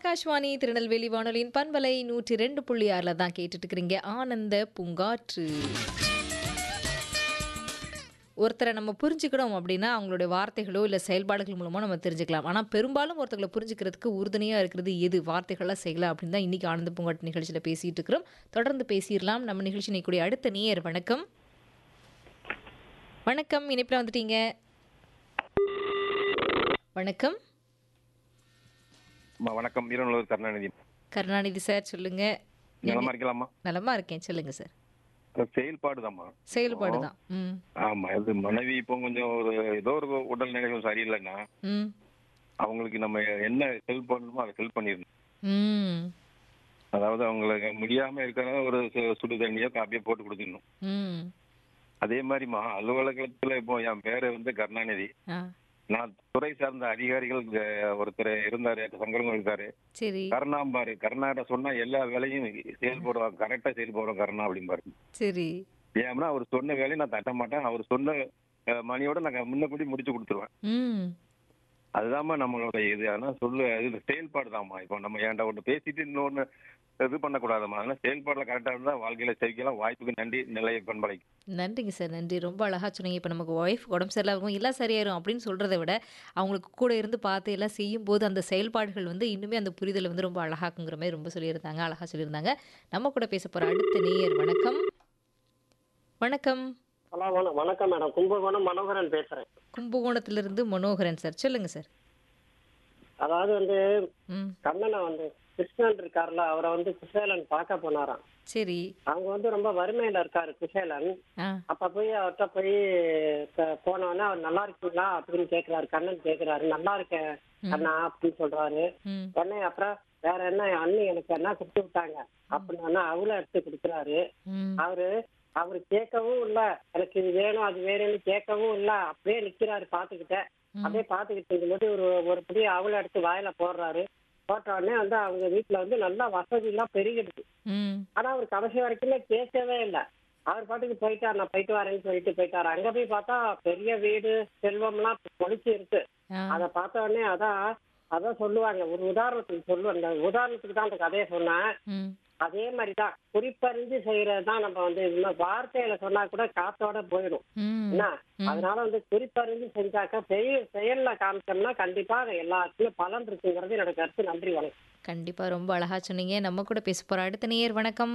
ஆகாஷ்வாணி திருநெல்வேலி வானொலியின் பண்பலை நூற்றி ரெண்டு புள்ளி ஆறில் தான் கேட்டுட்டு இருக்கிறீங்க ஆனந்த பூங்காற்று ஒருத்தரை நம்ம புரிஞ்சுக்கணும் அப்படின்னா அவங்களுடைய வார்த்தைகளோ இல்லை செயல்பாடுகள் மூலமோ நம்ம தெரிஞ்சுக்கலாம் ஆனால் பெரும்பாலும் ஒருத்தர்களை புரிஞ்சுக்கிறதுக்கு உறுதுணையாக இருக்கிறது எது வார்த்தைகளாக செய்யலாம் அப்படின்னு தான் இன்றைக்கி ஆனந்த பூங்காட்டு நிகழ்ச்சியில் பேசிகிட்டு இருக்கிறோம் தொடர்ந்து பேசிடலாம் நம்ம நிகழ்ச்சி நிற்கக்கூடிய அடுத்த நேயர் வணக்கம் வணக்கம் இணைப்பில் வந்துட்டீங்க வணக்கம் அம்மா, வணக்கம் ஈரோடு கருணாநிதி கருணாநிதி சார் சொல்லுங்க நலமா இருக்கலாமா நலமா இருக்கேன் சொல்லுங்க சார் செயல்பாடு தான்மா செயல்பாடு தான் ம் ஆமா இது மனைவி இப்போ கொஞ்சம் ஒரு ஏதோ ஒரு உடல்நிலை கொஞ்சம் சரியில்லைன்னா ம் அவங்களுக்கு நம்ம என்ன ஹெல்ப் பண்ணணுமோ அதை ஹெல்ப் பண்ணிடணும் ம் அதாவது அவங்களுக்கு முடியாம இருக்கிற ஒரு சு- சுடு தண்ணியோ காப்பியோ போட்டு கொடுத்துடணும் ம் அதே மாதிரிமா அலுவலகத்துல இப்போ என் பேரு வந்து கருணாநிதி ஆ நான் துறை சார்ந்த அதிகாரிகள் அஹ், ஒருத்தர் இருந்தாரு சங்கரங்க இருக்காரு சரி கருணாம்பாரு கருணாட சொன்னா எல்லா வேலையும் செயல்படுவாங்க கரெக்டா செயல்படுவோம் கருணா அப்படிம்பாரு சரி ஏன்னா அவர் சொன்ன வேலையை நான் தட்ட மாட்டேன் அவர் சொன்ன அஹ், மணியோட நான் முன்னக்கூடி முடிச்சு கொடுத்துருவேன் ம் அதுதாம்மா நம்மளோட இது ஆனா சொல்லு இது செயல்பாடு தான்மா இப்போ நம்ம ஏன்டா ஒன்று பேசிட்டு இன்னொன்று இது பண்ணக்கூடாதும்மா அதனால செயல்பாடுல கரெக்டாக இருந்தால் வாழ்க்கையில ஜெயிக்கலாம் வாய்ப்புக்கு நன்றி நிலைய பண்பலை நன்றிங்க சார் நன்றி ரொம்ப அழகாக சொன்னீங்க இப்போ நமக்கு ஒய்ஃப் உடம்பு சரியில்லாகும் எல்லாம் சரியாயிரும் அப்படின்னு சொல்கிறத விட அவங்களுக்கு கூட இருந்து பார்த்து எல்லாம் செய்யும்போது அந்த செயல்பாடுகள் வந்து இன்னுமே அந்த புரிதலை வந்து ரொம்ப அழகாக்குங்கிற மாதிரி ரொம்ப சொல்லியிருந்தாங்க அழகாக சொல்லியிருந்தாங்க நம்ம கூட பேச போகிற அடுத்த நேயர் வணக்கம் வணக்கம் ஹலோ வண வணக்கம் மேடம் கும்பகோணம் மனோகரன் பேசுறேன் கும்பகோணத்திலிருந்து மனோகரன் சார் சொல்லுங்கள் சார் அதாவது வந்து ம் கண்ணனை வந்து கிருஷ்ணன் இருக்காருல்ல அவரை வந்து குசேலன் பார்க்க போனாராம் சரி அவங்க வந்து ரொம்ப வறுமையில இருக்காரு குசேலன் ஆ அப்ப போய் அவர்கிட்ட போய் ப- போனோடனே அவர் நல்லா இருக்கீங்களா அப்படின்னு கேக்குறாரு கண்ணன் கேக்குறாரு நல்லா இருக்கேன் கண்ணா அப்படின்னு சொல்றாரு ம் உடனே அப்புறம் வேற என்ன அண்ணி எனக்கு என்ன கொடுத்து விட்டாங்க அப்படின்னா அவளை எடுத்து கொடுக்குறாரு ம் அவரு அவரு கேட்கவும் இல்ல எனக்கு இது வேணும் அது வேணும்னு கேட்கவும் இல்ல அப்படியே நிக்கிறாரு பாத்துக்கிட்டே அப்படியே பாத்துக்கிட்டு இருக்கும்போது ஒரு ஒரு புடி அவளை எடுத்து வாயில போடுறாரு போட்ட உடனே வந்து அவங்க வீட்டுல வந்து நல்லா வசதி எல்லாம் பெருகிடுது ம் ஆனா அவர் கடைசி வரைக்குமே பேசவே இல்லை அவர் பாட்டுக்கு போயிட்டார் நான் போயிட்டு வரேன்னு சொல்லிட்டு போயிட்டாரு அங்க போய் பார்த்தா பெரிய வீடு செல்வம்லாம் பொழிச்சு இருக்கு ஆ அதை பார்த்த உடனே அதான் அதான் சொல்லுவாங்க ஒரு உதாரணத்துக்கு சொல்லுவேன் அந்த உதாரணத்துக்கு தான் அந்த கதையை சொன்னேன் ம் அதே மாதிரிதான் குறிப்பறிஞ்சு செய்யறது தான் நம்ம வந்து இன்னும் வார்த்தையில சொன்னா கூட காத்தோட போயிடும் ம் என்ன அதனால வந்து குறிப்பறிஞ்சு செஞ்சாக்க பெரிய செயல்ல காமிச்சோம்னா கண்டிப்பா அது எல்லாத்துலயும் பலன் இருக்குங்கிறது என்னோட கருத்து நன்றி வணக்கம் கண்டிப்பாக ரொம்ப அழகாக சொன்னீங்க நம்ம கூட பேச போகிற அடுத்த நேயர் வணக்கம்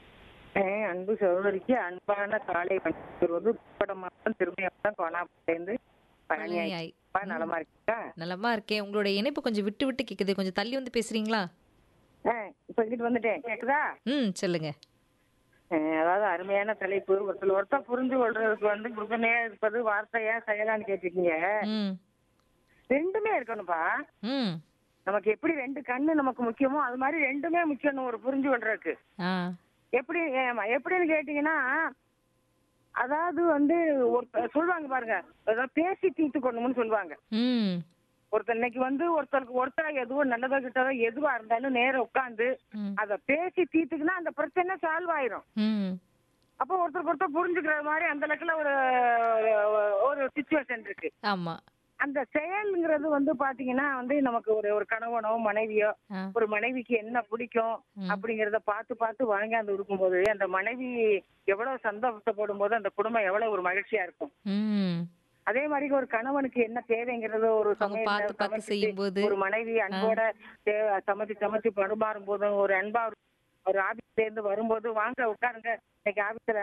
ஏன் அன்பு சகோதரிக்கு அன்பான காலை வணங்குவது படமாக திரும்பியாக கோணாப்பேந்து பழனியாய் பழனியாய். நலமா இருக்கா நலமா இருக்கேன் உங்களோட இணைப்பு கொஞ்சம் விட்டு விட்டு கேக்குது கொஞ்சம் தள்ளி வந்து பேசுறீங்களா ஆ, இப்ப இங்கிட்டு வந்துட்டேன் கேக்குதா ம் சொல்லுங்க ஆ, அதாவது அருமையான தலைப்பு ஒருத்தர் ஒருத்தர் புரிஞ்சு கொள்றதுக்கு வந்து உறுதுணையா இருப்பது வார்த்தையா செயலான்னு கேட்டிருக்கீங்க ம் ரெண்டுமே இருக்கணும்ப்பா ம் நமக்கு எப்படி ரெண்டு கண்ணு நமக்கு முக்கியமோ அது மாதிரி ரெண்டுமே முக்கியம் ஒரு புரிஞ்சு கொள்றதுக்கு ஆ எப்படி ஏமா, எப்படின்னு கேட்டீங்கன்னா அதாவது வந்து ஒரு சொல்லுவாங்க பாருங்க அதாவது பேசி தீர்த்து கொள்ளணும்னு சொல்லுவாங்க ம் ஒருத்தர் இன்னைக்கு வந்து ஒருத்தருக்கு ஒருத்தர் எதுவும் நல்லதோ கிட்டதோ எதுவா இருந்தாலும் நேரம் உட்காந்து ம். அத பேசி தீர்த்துக்குன்னா அந்த பிரச்சனை சால்வ் ஆயிரும் ம் அப்போ ஒருத்தருக்கு ஒருத்தர் புரிஞ்சுக்கிற மாதிரி அந்த லெக்கில் ஒரு ஒரு சுச்சுவேஷன் இருக்கு ஆமா அந்த செயல்ங்கிறது வந்து பாத்தீங்கன்னா வந்து நமக்கு ஒரு ஒரு கணவனோ மனைவியோ ஆ ஒரு மனைவிக்கு என்ன பிடிக்கும் அப்படிங்கறத பார்த்து பார்த்து வாங்காந்து இருக்கும்போது அந்த மனைவி எவ்வளவு சந்தோஷப்படும் போது அந்த குடும்பம் எவ்வளவு ஒரு மகிழ்ச்சியா இருக்கும் ம் அதே மாதிரி ஒரு கணவனுக்கு என்ன தேவைங்கிறத ஒரு அவங்க சமையல்ல பார்த்து பார்த்து சமைச்சிட்டு செய்யும்போது ஒரு மனைவி அன்போட தே- சமைச்சு சமைச்சு பரிமாறும் போதும் ஒரு அன்பா ஒரு- ஒரு ஆபீஸ்ல இருந்து வரும்போது வாங்க உட்காருங்க இன்னைக்கு ஆபீஸ்ல